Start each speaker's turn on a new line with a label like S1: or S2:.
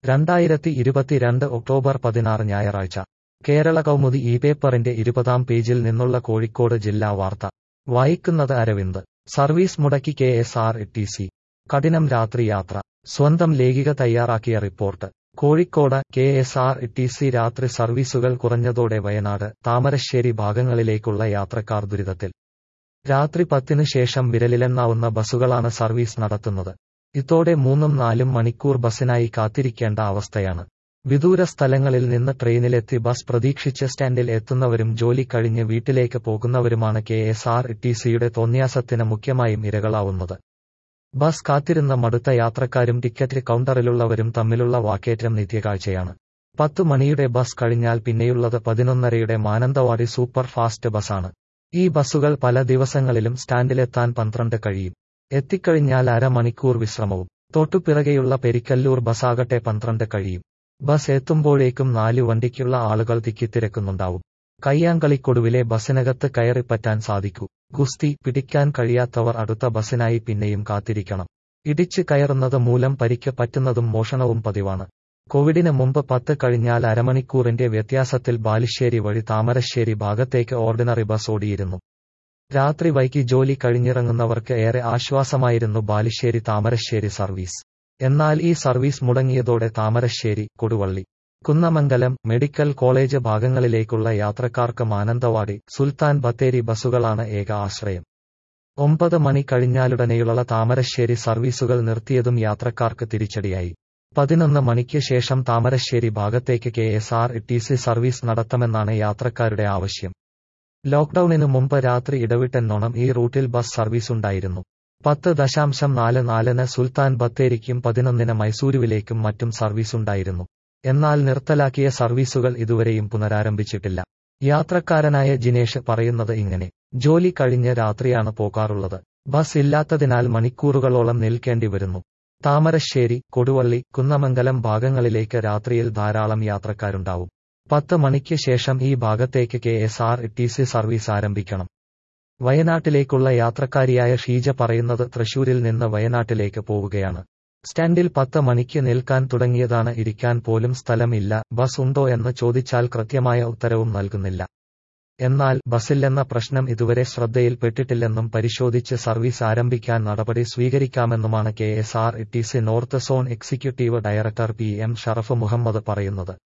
S1: രണ്ടായിരത്തി ഇരുപത്തിരണ്ട് ഒക്ടോബർ പതിനാറ് ഞായറാഴ്ച കേരള കൗമുദി ഈ പേപ്പറിന്റെ ഇരുപതാം പേജിൽ നിന്നുള്ള കോഴിക്കോട് ജില്ലാ വാർത്ത വായിക്കുന്നത് അരവിന്ദ് സർവീസ് മുടക്കി K S R T C കഠിനം രാത്രി യാത്ര സ്വന്തം ലേഖിക തയ്യാറാക്കിയ report Kozhikode K S R T C രാത്രി സർവീസുകൾ കുറഞ്ഞതോടെ വയനാട് താമരശ്ശേരി ഭാഗങ്ങളിലേക്കുള്ള യാത്രക്കാർ ദുരിതത്തിൽ രാത്രി പത്തിനു ശേഷം വിരലിലെണ്ണാവുന്ന ബസ്സുകളാണ് സർവീസ് നടത്തുന്നത് ഇതോടെ മൂന്നും നാലും മണിക്കൂർ ബസ്സിനായി കാത്തിരിക്കേണ്ട അവസ്ഥയാണ് വിദൂര സ്ഥലങ്ങളിൽ നിന്ന് ട്രെയിനിലെത്തി ബസ് പ്രതീക്ഷിച്ച് സ്റ്റാൻഡിൽ എത്തുന്നവരും ജോലി കഴിഞ്ഞ് വീട്ടിലേക്ക് പോകുന്നവരുമാണ് കെ എസ് ആർ ടി സിയുടെ തോന്നിയാസത്തിന് മുഖ്യമായും ഇരകളാവുന്നത് ബസ് കാത്തിരുന്ന മടുത്ത യാത്രക്കാരും ടിക്കറ്റ് കൗണ്ടറിലുള്ളവരും തമ്മിലുള്ള വാക്കേറ്റം നിത്യകാഴ്ചയാണ് പത്തു മണിയുടെ ബസ് കഴിഞ്ഞാൽ പിന്നെയുള്ളത് പതിനൊന്നരയുടെ മാനന്തവാടി സൂപ്പർ ഫാസ്റ്റ് ബസ്സാണ് ഈ ബസ്സുകൾ പല ദിവസങ്ങളിലും സ്റ്റാൻഡിലെത്താൻ പന്ത്രണ്ട് കഴിയും എത്തിക്കഴിഞ്ഞാൽ അരമണിക്കൂർ വിശ്രമവും തൊട്ടുപിറകെയുള്ള പെരിക്കല്ലൂർ ബസ്സാകട്ടെ പന്ത്രണ്ട് കഴിയും ബസ് എത്തുമ്പോഴേക്കും നാലു വണ്ടിക്കുള്ള ആളുകൾ തിക്കിത്തിരക്കുന്നുണ്ടാവും കയ്യാങ്കളിക്കൊടുവിലെ ബസ്സിനകത്ത് കയറിപ്പറ്റാൻ സാധിക്കൂ ഗുസ്തി പിടിക്കാൻ കഴിയാത്തവർ അടുത്ത ബസ്സിനായി പിന്നെയും കാത്തിരിക്കണം ഇടിച്ച് കയറുന്നത് മൂലം പരിക്ക് പറ്റുന്നതും മോഷണവും പതിവാണ് കോവിഡിന് മുമ്പ് പത്ത് കഴിഞ്ഞാൽ അരമണിക്കൂറിന്റെ വ്യത്യാസത്തിൽ ബാലുശ്ശേരി വഴി താമരശ്ശേരി ഭാഗത്തേക്ക് ഓർഡിനറി ബസ് ഓടിയിരുന്നു രാത്രി വൈകി ജോലി കഴിഞ്ഞിറങ്ങുന്നവർക്ക് ഏറെ ആശ്വാസമായിരുന്നു ബാലുശ്ശേരി താമരശ്ശേരി സർവീസ് എന്നാൽ ഈ സർവീസ് മുടങ്ങിയതോടെ താമരശ്ശേരി കൊടുവള്ളി കുന്നമംഗലം മെഡിക്കൽ കോളേജ് ഭാഗങ്ങളിലേക്കുള്ള യാത്രക്കാർക്ക് മാനന്തവാടി സുൽത്താൻ ബത്തേരി ബസ്സുകളാണ് ഏക ആശ്രയം ഒമ്പത് മണി കഴിഞ്ഞാലുടനെയുള്ള താമരശ്ശേരി സർവീസുകൾ നിർത്തിയതും യാത്രക്കാർക്ക് തിരിച്ചടിയായി പതിനൊന്ന് മണിക്ക് ശേഷം താമരശ്ശേരി ഭാഗത്തേക്ക് K S R T C service നടത്തമെന്നാണ് യാത്രക്കാരുടെ ആവശ്യം ലോക്ഡൌണിനു മുമ്പ് രാത്രി ഇടവിട്ടെന്നോണം ഈ റൂട്ടിൽ ബസ് സർവീസ് ഉണ്ടായിരുന്നു പത്ത് ദശാംശം നാല് നാലിന് സുൽത്താൻ ബത്തേരിക്കും പതിനൊന്നിന് മൈസൂരുവിലേക്കും മറ്റും സർവീസ് ഉണ്ടായിരുന്നു എന്നാൽ നിർത്തലാക്കിയ സർവീസുകൾ ഇതുവരെയും പുനരാരംഭിച്ചിട്ടില്ല യാത്രക്കാരനായ ജിനേഷ് പറയുന്നത് ഇങ്ങനെ ജോലി കഴിഞ്ഞ് രാത്രിയാണ് പോകാറുള്ളത് ബസ് ഇല്ലാത്തതിനാൽ മണിക്കൂറുകളോളം നിൽക്കേണ്ടി വരുന്നു താമരശ്ശേരി കൊടുവള്ളി കുന്നമംഗലം ഭാഗങ്ങളിലേക്ക് രാത്രിയിൽ ധാരാളം യാത്രക്കാരുണ്ടാവും പത്ത് മണിക്ക് ശേഷം ഈ ഭാഗത്തേക്ക് K S R T C service ആരംഭിക്കണം വയനാട്ടിലേക്കുള്ള യാത്രക്കാരിയായ ഷീജ പറയുന്നത് തൃശൂരിൽ നിന്ന് വയനാട്ടിലേക്ക് പോവുകയാണ് സ്റ്റാൻഡിൽ പത്ത് മണിക്ക് നിൽക്കാൻ തുടങ്ങിയതാണ് ഇരിക്കാൻ പോലും സ്ഥലമില്ല ബസ് ഉണ്ടോ എന്ന് ചോദിച്ചാൽ കൃത്യമായ ഉത്തരവും നൽകുന്നില്ല എന്നാൽ ബസ്സില്ലെന്ന പ്രശ്നം ഇതുവരെ ശ്രദ്ധയിൽപ്പെട്ടിട്ടില്ലെന്നും പരിശോധിച്ച് സർവീസ് ആരംഭിക്കാൻ നടപടി സ്വീകരിക്കാമെന്നുമാണ് K S R T C north zone executive director P M Sharaf Muhammad പറയുന്നത്